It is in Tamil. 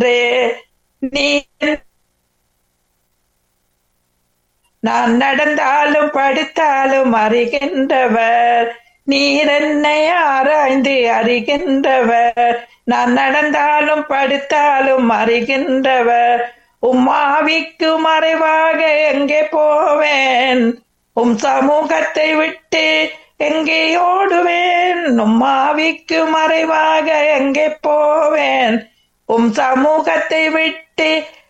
நீ நான் நடந்தாலும் படுத்தாலும் அறிகின்றவர் நீர் என்னை ஆராய்ந்து அறிகின்றவர் நான் நடந்தாலும் படுத்தாலும் அறிகின்றவர் உம்மாவிக்கு மறைவாக எங்கே போவேன் உம் சமூகத்தை விட்டு எங்கே ஓடுவேன் உம்மாவிக்கு மறைவாக எங்கே போவேன் உம் சமூகத்தை விட்டு